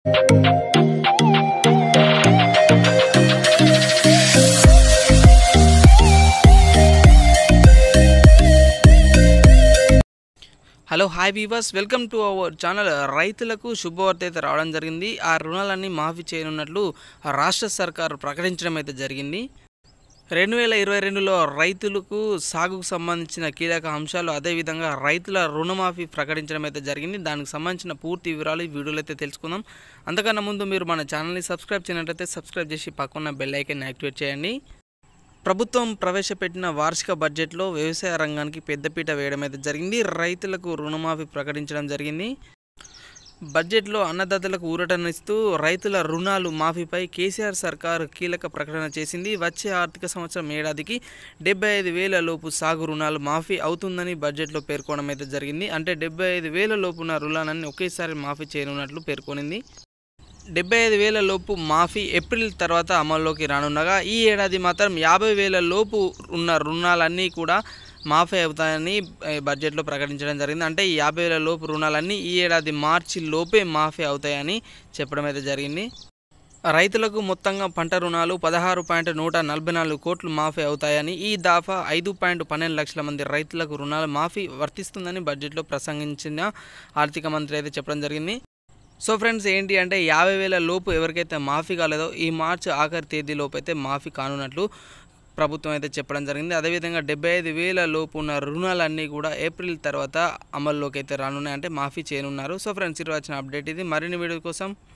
hello hi viewers welcome to our channel రైతులకు శుభవార్త అయితే రావడం జరిగింది ఆ రుణాలన్నీ మాఫీ చేయనున్నట్లు రాష్ట్ర సర్కారు ప్రకటించడం అయితే జరిగింది రెండు వేల ఇరవై రెండులో రైతులకు సాగుకు సంబంధించిన కీలక అంశాలు అదేవిధంగా రైతుల రుణమాఫీ ప్రకటించడం అయితే జరిగింది దానికి సంబంధించిన పూర్తి వివరాలు ఈ వీడియోలో అయితే తెలుసుకుందాం అంతకన్నా ముందు మీరు మన ఛానల్ని సబ్స్క్రైబ్ చేయనట్లయితే సబ్స్క్రైబ్ చేసి పక్కన బెల్ ఐకాన్ యాక్టివేట్ చేయండి ప్రభుత్వం ప్రవేశపెట్టిన వార్షిక బడ్జెట్లో వ్యవసాయ రంగానికి పెద్దపీట వేయడం అయితే జరిగింది రైతులకు రుణమాఫీ ప్రకటించడం జరిగింది బడ్జెట్లో అన్నదాతలకు ఊరటనిస్తూ రైతుల రుణాలు మాఫీపై కేసీఆర్ సర్కార్ కీలక ప్రకటన చేసింది వచ్చే ఆర్థిక సంవత్సరం ఏడాదికి డెబ్బై ఐదు వేల లోపు సాగు రుణాలు మాఫీ అవుతుందని బడ్జెట్లో పేర్కొనడం అయితే జరిగింది అంటే డెబ్బై ఐదు వేల లోపున రుణాలన్నీ ఒకేసారి మాఫీ చేయనున్నట్లు పేర్కొనింది డెబ్బై ఐదు వేల లోపు మాఫీ ఏప్రిల్ తర్వాత అమల్లోకి రానుండగా ఈ ఏడాది మాత్రం యాభై వేల లోపు ఉన్న రుణాలన్నీ కూడా మాఫీ అవుతాయని ఏ, బడ్జెట్లో ప్రకటించడం జరిగింది అంటే ఈ యాభై వేల లోపు రుణాలన్నీ ఈ ఏడాది మార్చి లోపే మాఫీ అవుతాయని చెప్పడం అయితే జరిగింది రైతులకు మొత్తంగా పంట రుణాలు పదహారు పాయింట్ నూట నలభై నాలుగు కోట్లు మాఫీ అవుతాయని ఈ దాఫా ఐదు పాయింట్ పన్నెండు లక్షల మంది రైతులకు రుణాలు మాఫీ వర్తిస్తుందని బడ్జెట్లో ప్రసంగించిన ఆర్థిక మంత్రి అయితే చెప్పడం జరిగింది సో ఫ్రెండ్స్ ఏంటి అంటే యాభై వేల లోపు ఎవరికైతే మాఫీ కాలేదో ఈ మార్చి ఆఖరి తేదీ లోపు అయితే మాఫీ కానున్నట్లు ప్రభుత్వం అయితే చెప్పడం జరిగింది అదేవిధంగా డెబ్బై ఐదు వేల లోపు ఉన్న రుణాలన్నీ కూడా ఏప్రిల్ తర్వాత అమల్లోకి అయితే రానున్నాయి అంటే మాఫీ చేయనున్నారు సో ఫ్రెండ్స్ ఈరోజు వచ్చిన అప్డేట్ ఇది మరిన్ని వీడియో కోసం